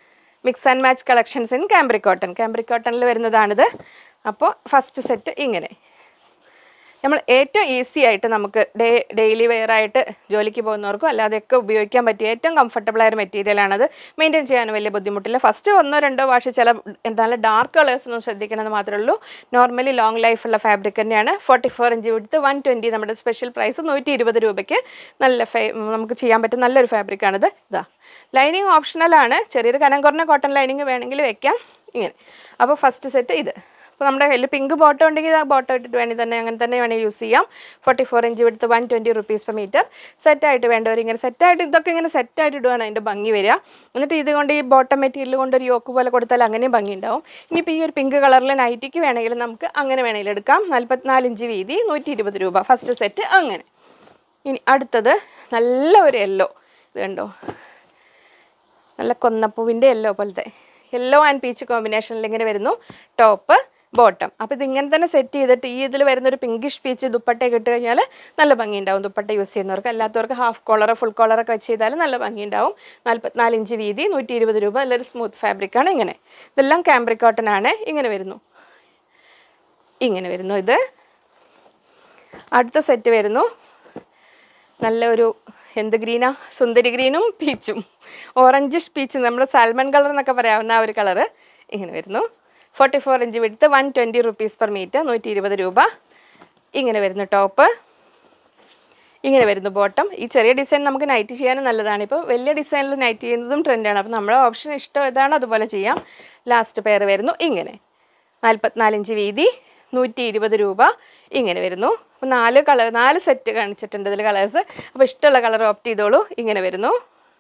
mix and match collections in cambric cotton cambric കോട്ടണിൽ വരുന്നതാണിത് അപ്പോൾ ഫസ്റ്റ് സെറ്റ് ഇങ്ങനെ നമ്മൾ ഏറ്റവും ഈസി ആയിട്ട് നമുക്ക് ഡേ ഡെയിലി വെയർ ആയിട്ട് ജോലിക്ക് പോകുന്നവർക്കും അല്ലാതെയൊക്കെ ഉപയോഗിക്കാൻ പറ്റിയ ഏറ്റവും കംഫർട്ടബിൾ ആയ ഒരു മെറ്റീരിയലാണത് മെയിൻറ്റെയിൻ ചെയ്യാൻ വലിയ ബുദ്ധിമുട്ടില്ല ഫസ്റ്റ് ഒന്നോ രണ്ടോ വാഷ് ചില നല്ല ഡാർക്ക് കളേഴ്സ് ഒന്നും ശ്രദ്ധിക്കണമെന്ന് മാത്രമേ ഉള്ളൂ നോർമലി ലോങ് ലൈഫുള്ള ഫാബ്രിക് തന്നെയാണ് forty four inch width one twenty നമ്മുടെ സ്പെഷ്യൽ പ്രൈസ് നൂറ്റി ഇരുപത് രൂപയ്ക്ക് നല്ല ഫേ നമുക്ക് ചെയ്യാൻ പറ്റും നല്ലൊരു ഫാബ്രിക്കാണിത് ഇതാ ലൈനിങ് ഓപ്ഷണലാണ് ചെറിയൊരു കനം കുറഞ്ഞ കോട്ടൺ ലൈനിങ് വേണമെങ്കിൽ വെക്കാം ഇങ്ങനെ അപ്പോൾ ഫസ്റ്റ് സെറ്റ് ഇത് അപ്പോൾ നമ്മുടെ കയ്യിൽ പിങ്ക് ബോട്ടം ഉണ്ടെങ്കിൽ ആ ബോട്ടം ഇട്ടിട്ട് വേണമെങ്കിൽ തന്നെ അങ്ങനെ തന്നെ വേണമെങ്കിൽ യൂസ് ചെയ്യാം forty four inch width one twenty rupees per metre സെറ്റായിട്ട് വേണ്ടവർ ഇങ്ങനെ സെറ്റായിട്ട് ഇതൊക്കെ ഇങ്ങനെ സെറ്റായിട്ട് ഇടുവാണ് അതിൻ്റെ ഭംഗി വരിക എന്നിട്ട് ഇതുകൊണ്ട് ഈ ബോട്ടം മെറ്റീരിയൽ കൊണ്ട് ഒരു യോക്ക് പോലെ കൊടുത്താൽ അങ്ങനെയും ഭംഗി ഉണ്ടാവും ഇനിയിപ്പോൾ ഈ ഒരു പിങ്ക് കളറിൽ നൈറ്റിക്ക് വേണമെങ്കിൽ നമുക്ക് അങ്ങനെ വേണമെങ്കിൽ എടുക്കാം നാൽപ്പത്തിനാല് ഇഞ്ച് വീതി നൂറ്റി ഇരുപത് രൂപ ഫസ്റ്റ് സെറ്റ് അങ്ങനെ ഇനി അടുത്തത് നല്ല ഒരു യെല്ലോ ഇത് കണ്ടോ നല്ല കൊന്നപ്പൂവിൻ്റെ യെല്ലോ പോലത്തെ യെല്ലോ ആൻഡ് പീച്ച് കോമ്പിനേഷനിൽ ഇങ്ങനെ വരുന്നു ടോപ്പ് ബോട്ടം അപ്പോൾ ഇതിങ്ങനെ തന്നെ സെറ്റ് ചെയ്തിട്ട് ഈ ഇതിൽ വരുന്നൊരു പിങ്കിഷ് പീച്ച് ദുപ്പട്ടയൊക്കെ ഇട്ട് കഴിഞ്ഞാൽ നല്ല ഭംഗി ഉണ്ടാവും ദുപ്പട്ട യൂസ് ചെയ്യുന്നവർക്ക് അല്ലാത്തവർക്ക് ഹാഫ് കോളർ ഫുൾ കോളറൊക്കെ വെച്ച് ചെയ്താൽ നല്ല ഭംഗി ഉണ്ടാവും നാൽപ്പത്തിനാല് ഇഞ്ച് വീതി നൂറ്റി ഇരുപത് രൂപ നല്ലൊരു സ്മൂത്ത് ഫാബ്രിക്കാണ് ഇങ്ങനെ ഇതെല്ലാം കാംബ്രിക് കോട്ടൺ ആണ് ഇങ്ങനെ വരുന്നു ഇങ്ങനെ വരുന്നു ഇത് അടുത്ത സെറ്റ് വരുന്നു നല്ല ഒരു എന്ത് ഗ്രീനാ സുന്ദരി ഗ്രീനും പീച്ചും ഓറഞ്ച് പീച്ച് നമ്മുടെ സാൽമൺ കളർ എന്നൊക്കെ പറയാവുന്ന ആ ഒരു കളറ് ഇങ്ങനെ വരുന്നു forty four inch width one twenty rupees per metre നൂറ്റി ഇരുപത് രൂപ ഇങ്ങനെ വരുന്നു ടോപ്പ് ഇങ്ങനെ വരുന്നു ബോട്ടം ഈ ചെറിയ ഡിസൈൻ നമുക്ക് നൈറ്റ് ചെയ്യാനും നല്ലതാണ് ഇപ്പോൾ വലിയ ഡിസൈനിൽ നൈറ്റ് ചെയ്യുന്നതും ട്രെൻഡാണ് അപ്പോൾ നമ്മുടെ ഓപ്ഷൻ ഇഷ്ടം ഏതാണോ അതുപോലെ ചെയ്യാം ലാസ്റ്റ് പെയർ വരുന്നു ഇങ്ങനെ നാൽപ്പത്തിനാല് ഇഞ്ച് വീതി നൂറ്റി ഇരുപത് രൂപ ഇങ്ങനെ വരുന്നു അപ്പോൾ നാല് കളർ നാല് സെറ്റ് കാണിച്ചിട്ടുണ്ട് ഇതിൽ കളേഴ്സ് അപ്പോൾ ഇഷ്ടമുള്ള കളർ ഓപ്റ്റ് ചെയ്തോളൂ ഇങ്ങനെ വരുന്നു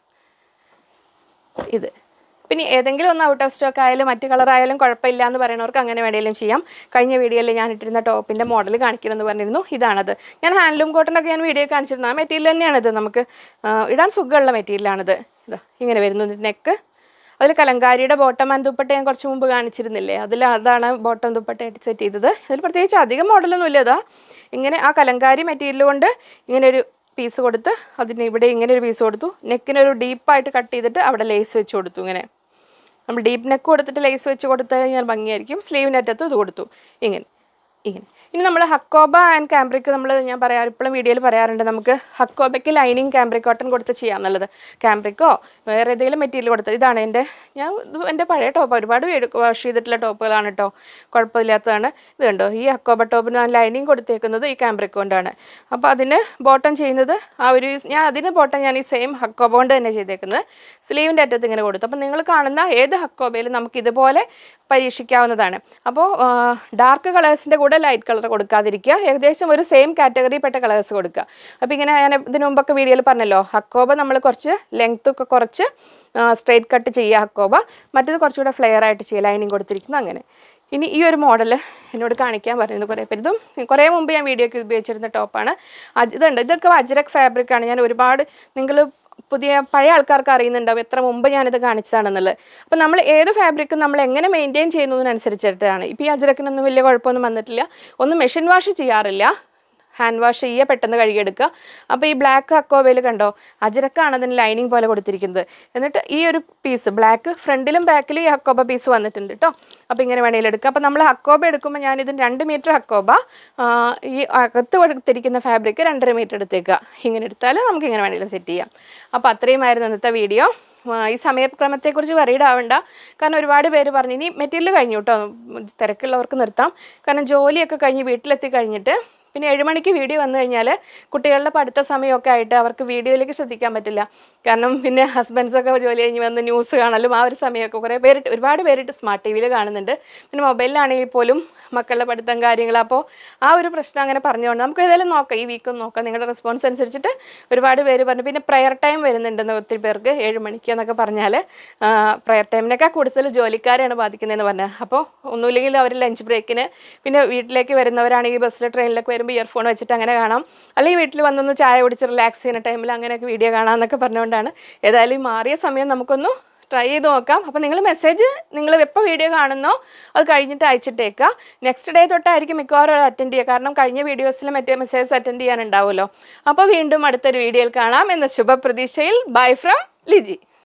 ഇത് പിന്നെ ഏതെങ്കിലും ഒന്ന് ഔട്ട് ഓഫ് സ്റ്റോക്ക് ആയാലും മറ്റ് കളർ ആയാലും കുഴപ്പമില്ല എന്ന് പറയുന്നവർക്ക് അങ്ങനെ വേണമെങ്കിലും ചെയ്യാം കഴിഞ്ഞ വീഡിയോയിൽ ഞാൻ ഇട്ടിരുന്ന ടോപ്പിൻ്റെ മോഡൽ കാണിക്കണമെന്ന് പറഞ്ഞിരുന്നു ഇതാണത് ഞാൻ ഹാൻഡ്ലൂം കോട്ടണൊക്കെ ഞാൻ വീഡിയോ കാണിച്ചിരുന്നു ആ മെറ്റീരിയൽ തന്നെയാണിത് നമുക്ക് ആ, ഇടാൻ സുഖമുള്ള മെറ്റീരിയലാണിത് ഇതാ ഇങ്ങനെ വരുന്നു നെക്ക് അതിൽ കലങ്കാരിയുടെ ബോട്ടം ആൻഡ് ദുപ്പട്ട ഞാൻ കുറച്ച് മുമ്പ് കാണിച്ചിരുന്നില്ലേ അതിൽ അതാണ് ബോട്ടം ദുപ്പട്ടയായിട്ട് സെറ്റ് ചെയ്തത് അതിൽ പ്രത്യേകിച്ച് അധികം മോഡലൊന്നും ഇല്ല ഇതാ ഇങ്ങനെ ആ കലങ്കാരി മെറ്റീരിയൽ കൊണ്ട് ഇങ്ങനെ ഒരു പീസ് കൊടുത്ത് അതിന് ഇവിടെ ഇങ്ങനെ ഒരു പീസ് കൊടുത്തു നെക്കിനൊരു ഡീപ്പായിട്ട് കട്ട് ചെയ്തിട്ട് അവിടെ ലേസ് വെച്ച് കൊടുത്തു ഇങ്ങനെ നമ്മൾ ഡീപ്പ് നെക്ക് കൊടുത്തിട്ട് ലേസ് വെച്ച് കൊടുത്തു കഴിഞ്ഞാൽ ഭംഗിയായിരിക്കും സ്ലീവിൻ്റെ അറ്റത്തും ഇത് കൊടുത്തു ഇങ്ങനെ ഇങ്ങനെ ഇനി നമ്മൾ ഹക്കോബ ആൻഡ് കാംബ്രിക്ക് നമ്മൾ ഞാൻ പറയാറ് ഇപ്പോഴും വീഡിയോയിൽ പറയാറുണ്ട് നമുക്ക് ഹക്കോബയ്ക്ക് ലൈനിങ് കാംബ്രിക് കോട്ടൺ കൊടുത്ത് ചെയ്യാം എന്നുള്ളത് കാംബ്രിക്കോ വേറെ ഏതെങ്കിലും മെറ്റീരിയൽ കൊടുത്ത് ഇതാണ് എൻ്റെ ഞാൻ ഇത് എൻ്റെ പഴയ ടോപ്പ് ഒരുപാട് പേര് വാഷ് ചെയ്തിട്ടുള്ള ടോപ്പുകളാണ് കേട്ടോ കുഴപ്പമില്ലാത്തതാണ് ഇത് കണ്ടോ ഈ ഹക്കോബ ടോപ്പിന് ഞാൻ ലൈനിങ് കൊടുത്തേക്കുന്നത് ഈ കാംബ്രിക് കൊണ്ടാണ് അപ്പോൾ അതിന് ബോട്ടം ചെയ്യുന്നത് ആ ഒരു ഞാൻ അതിന് ബോട്ടം ഞാൻ ഈ സെയിം ഹക്കോബ കൊണ്ട് തന്നെ ചെയ്തേക്കുന്നത് സ്ലീവിൻ്റെ അറ്റത്ത് ഇങ്ങനെ കൊടുത്തു അപ്പോൾ നിങ്ങൾ കാണുന്ന ഏത് ഹക്കോബയിലും നമുക്ക് ഇതുപോലെ പരീക്ഷിക്കാവുന്നതാണ് അപ്പോൾ ഡാർക്ക് കളേഴ്സിൻ്റെ കൂടെ ലൈറ്റ് കളർ കൊടുക്കാതിരിക്കുക ഏകദേശം ഒരു സെയിം കാറ്റഗറിയിൽപ്പെട്ട കളേഴ്സ് കൊടുക്കുക അപ്പോൾ ഇങ്ങനെ ഞാൻ ഇതിനു മുമ്പൊക്കെ വീഡിയോയിൽ പറഞ്ഞല്ലോ ഹക്കോബ നമ്മൾ കുറച്ച് ലെങ്ത് ഒക്കെ കുറച്ച് സ്ട്രെയിറ്റ് കട്ട് ചെയ്യുക ഹക്കോബ മറ്റേത് കുറച്ചുകൂടെ ഫ്ലെയർ ആയിട്ട് ചെയ്യുക ലൈനിങ് കൊടുത്തിരിക്കുന്നത് അങ്ങനെ ഇനി ഈ ഒരു മോഡൽ എന്നോട് കാണിക്കാൻ പറയുന്നത് കുറേ പേര് ഇതും കുറേ മുമ്പ് ഞാൻ വീഡിയോയ്ക്ക് ഉപയോഗിച്ചിരുന്ന ടോപ്പാണ് അജ് ഇതുണ്ട് ഇതൊക്കെ അജ്രക് ഫാബ്രിക്കാണ് ഞാൻ ഒരുപാട് നിങ്ങൾ പുതിയ പഴയ ആൾക്കാർക്ക് അറിയുന്നുണ്ടാവും എത്ര മുമ്പ് ഞാനിത് കാണിച്ചതാണെന്നുള്ളത് അപ്പോൾ നമ്മൾ ഏത് ഫാബ്രിക്കും നമ്മൾ എങ്ങനെ മെയിൻറ്റെയിൻ ചെയ്യുന്നതിനനുസരിച്ചിട്ടാണ് ഇപ്പോൾ ഈ അജ്രക്കിനൊന്നും വലിയ കുഴപ്പമൊന്നും വന്നിട്ടില്ല ഒന്നും മെഷീൻ വാഷ് ചെയ്യാറില്ല ഹാൻഡ് വാഷ് ചെയ്യുക പെട്ടെന്ന് കഴുകിയെടുക്കുക അപ്പോൾ ഈ ബ്ലാക്ക് അക്കോവയിൽ കണ്ടോ അജരക്കാണ് അതിന് ലൈനിങ് പോലെ കൊടുത്തിരിക്കുന്നത് എന്നിട്ട് ഈ ഒരു പീസ് ബ്ലാക്ക് ഫ്രണ്ടിലും ബാക്കിലും ഈ ഹക്കോബ പീസ് വന്നിട്ടുണ്ട് കേട്ടോ അപ്പോൾ ഇങ്ങനെ വേണമെങ്കിൽ എടുക്കുക അപ്പോൾ നമ്മൾ ഹക്കോബ എടുക്കുമ്പോൾ ഞാനിത് രണ്ട് മീറ്റർ ഹക്കോബ ആ, ഈ അകത്ത് കൊടുത്തിരിക്കുന്ന ഫാബ്രിക് രണ്ടര മീറ്റർ എടുത്തേക്കുക ഇങ്ങനെ എടുത്താൽ നമുക്ക് ഇങ്ങനെ വേണമെങ്കിലും സെറ്റ് ചെയ്യാം അപ്പോൾ അത്രയുമായിരുന്നു ഇന്നത്തെ വീഡിയോ ആ, ഈ സമയക്രമത്തെക്കുറിച്ച് വറീഡ് ആവണ്ട കാരണം ഒരുപാട് പേര് പറഞ്ഞു ഇനി മെറ്റീരിയൽ കഴിഞ്ഞു കേട്ടോ തിരക്കുള്ളവർക്ക് നിർത്താം കാരണം ജോലിയൊക്കെ കഴിഞ്ഞ് വീട്ടിലെത്തി കഴിഞ്ഞിട്ട് പിന്നെ ഏഴ് മണിക്ക് വീഡിയോ വന്നു കഴിഞ്ഞാൽ കുട്ടികളുടെ പഠിത്ത സമയമൊക്കെ ആയിട്ട് അവർക്ക് വീഡിയോയിലേക്ക് ശ്രദ്ധിക്കാൻ പറ്റില്ല കാരണം പിന്നെ ഹസ്ബൻഡ്സൊക്കെ ജോലി കഴിഞ്ഞ് വന്ന് ന്യൂസ് കാണലും ആ ഒരു സമയമൊക്കെ കുറേ പേരിട്ട് ഒരുപാട് പേരിട്ട് സ്മാർട്ട് ടി വിയിൽ കാണുന്നുണ്ട് പിന്നെ മൊബൈലിലാണെങ്കിൽ പോലും മക്കളുടെ പഠിത്തം കാര്യങ്ങൾ അപ്പോൾ ആ ഒരു പ്രശ്നം അങ്ങനെ പറഞ്ഞുകൊണ്ട് നമുക്ക് ഏതായാലും നോക്കാം ഈ വീക്കും നോക്കാം നിങ്ങളുടെ റെസ്പോൺസ് അനുസരിച്ചിട്ട് ഒരുപാട് പേര് പറഞ്ഞു പിന്നെ പ്രെയർ ടൈം വരുന്നുണ്ടെന്ന് ഒത്തിരി പേർക്ക് ഏഴ് മണിക്ക് എന്നൊക്കെ പറഞ്ഞാൽ പ്രെയർ ടൈമിനൊക്കെ കൂടുതൽ ജോലിക്കാരെയാണ് ബാധിക്കുന്നതെന്ന് പറഞ്ഞത് അപ്പോൾ ഒന്നുമില്ലെങ്കിൽ അവർ ലഞ്ച് ബ്രേക്കിന് പിന്നെ വീട്ടിലേക്ക് വരുന്നവരാണെങ്കിൽ ബസ്സിൽ ട്രെയിനിലൊക്കെ വരുമ്പോൾ ഇയർഫോൺ വെച്ചിട്ട് അങ്ങനെ കാണാം അല്ലെങ്കിൽ വീട്ടിൽ വന്നൊന്ന് ചായ കുടിച്ച് റിലാക്സ് ചെയ്യുന്ന ടൈമിൽ അങ്ങനെയൊക്കെ വീഡിയോ കാണാമെന്നൊക്കെ പറഞ്ഞുകൊണ്ടാണ് ഏതായാലും ഈ മാറിയ സമയം നമുക്കൊന്ന് ട്രൈ ചെയ്ത് നോക്കാം അപ്പോൾ നിങ്ങൾ മെസ്സേജ് നിങ്ങൾ എപ്പോൾ വീഡിയോ കാണുന്നോ അത് കഴിഞ്ഞിട്ട് അയച്ചിട്ടേക്കുക നെക്സ്റ്റ് ഡേ തൊട്ടായിരിക്കും മിക്കവാറും അറ്റൻഡ് ചെയ്യുക കാരണം കഴിഞ്ഞ വീഡിയോസിൽ മറ്റേ മെസ്സേജ് അറ്റൻഡ് ചെയ്യാനുണ്ടാവുമല്ലോ അപ്പോൾ വീണ്ടും അടുത്തൊരു വീഡിയോയിൽ കാണാം എന്ന ശുഭപ്രതീക്ഷയിൽ ബൈ ഫ്രം ലിജി